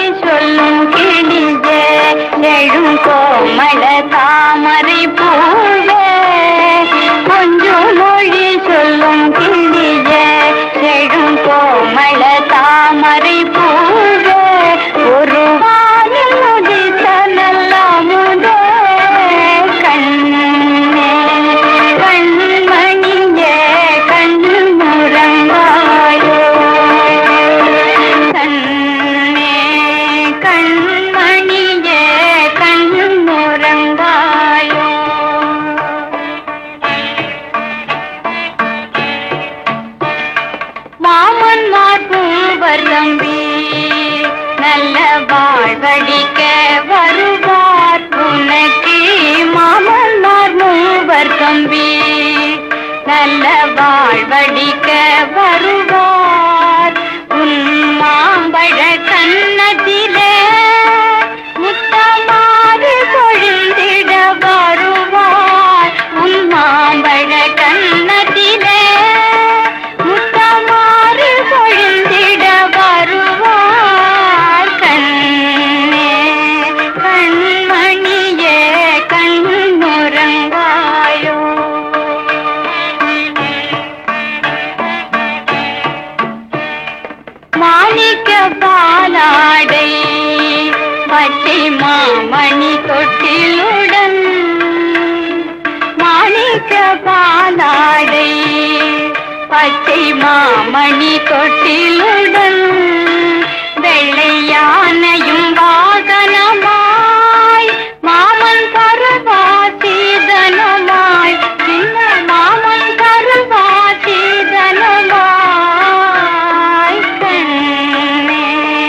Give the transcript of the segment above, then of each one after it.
சொல்லும் கிளியே எழும் கோமள தாமரை பூவே கொஞ்சம் மொழி சொல்லும் கிளியே எழும் கோமள தாமரை பூவே ஒரு வானில் உதித்த நல்ல முதே கண்ணே கண்மணியே கண்ணுறங்காயோ கண்ணே கண்மணியே கண்ணுறங்காயோ மாமன் மார்பூவர் தம்பி நல்ல வாழ்வழிக்க வருவார் உனக்கு மாமன் மார்பூவர் தம்பி நல்ல வாழ்வழிக்க வருவார் உன் மாம்பழ கன்னத்திலே முத்தமாறு பொழிந்திட வருவார் உன் மாம்பழ கன்னத்திலே முத்தமாறு பொழிந்திட வருவார் கண்ணே கண்மணியே கண்ணுறங்காயோ மாணிக்க பாலாடை பச்சை மாமணி தொட்டிலுடன் மாணிக்க பாலாடை பச்சை மாமணி தொட்டிலுடன் வெள்ளை யானையும் வாகனமாய் மாமன் பருவாசீதனமாய் சின்ன மாமன் பருவாசீதனமாய் கண்ணே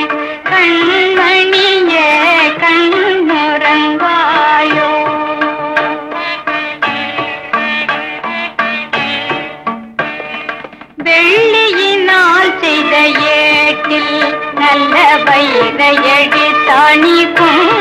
கண்மணியே கண்ணுறங்காயோ வெள்ளியினால் செய்த ஏட்டில் நல்ல வைர எழுத்தாணி